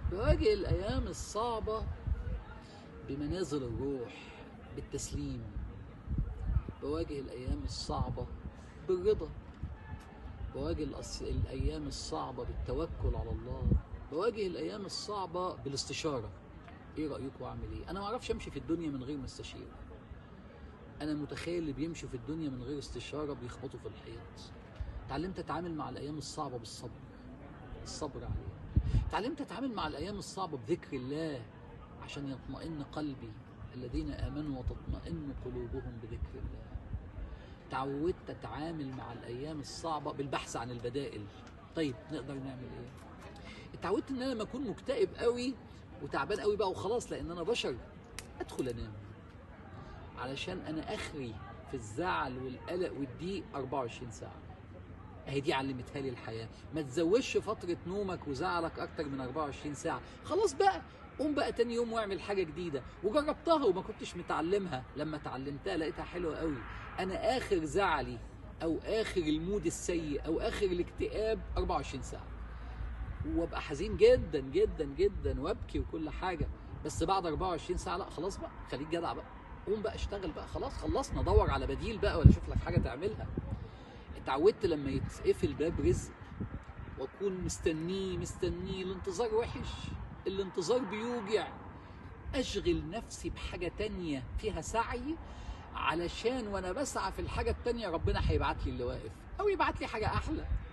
بواجه الأيام الصعبة بمنازل الروح بالتسليم بواجه الأيام الصعبة بالرضا بواجه الأس- الأيام الصعبة بالتوكل على الله بواجه الأيام الصعبة بالاستشارة إيه رأيكم أعمل إيه؟ أنا ما أعرفش أمشي في الدنيا من غير ما استشير أنا متخيل اللي بيمشوا في الدنيا من غير استشارة بيخبطوا في الحيط اتعلمت أتعامل مع الأيام الصعبة بالصبر الصبر عليها اتعلمت أتعامل مع الأيام الصعبة بذكر الله عشان يطمئن قلبي الذين آمنوا وتطمئن قلوبهم بذكر الله تعودت اتعامل مع الايام الصعبه بالبحث عن البدائل طيب نقدر نعمل ايه اتعودت ان انا لما اكون مكتئب قوي وتعبان قوي بقى وخلاص لان انا بشر ادخل انام علشان انا اخري في الزعل والقلق والضيق 24 ساعه اهي دي علمتها لي الحياه ما تزودش فتره نومك وزعلك اكتر من 24 ساعه خلاص بقى قوم بقى تاني يوم واعمل حاجه جديده وجربتها وما كنتش متعلمها لما اتعلمتها لقيتها حلوه قوي انا اخر زعلي او اخر المود السيء او اخر الاكتئاب 24 ساعه وابقى حزين جدا جدا جدا وابكي وكل حاجه بس بعد 24 ساعه لا خلاص بقى خليك جدع بقى قوم بقى اشتغل بقى خلاص خلصنا دور على بديل بقى ولا شوف لك حاجه تعملها اتعودت لما يتقفل باب رزق واكون مستنيه مستنيه الانتظار وحش الانتظار بيوجع اشغل نفسي بحاجه تانية فيها سعي علشان وانا بسعى في الحاجه التانية ربنا هيبعت لي اللي واقف او يبعت لي حاجه احلى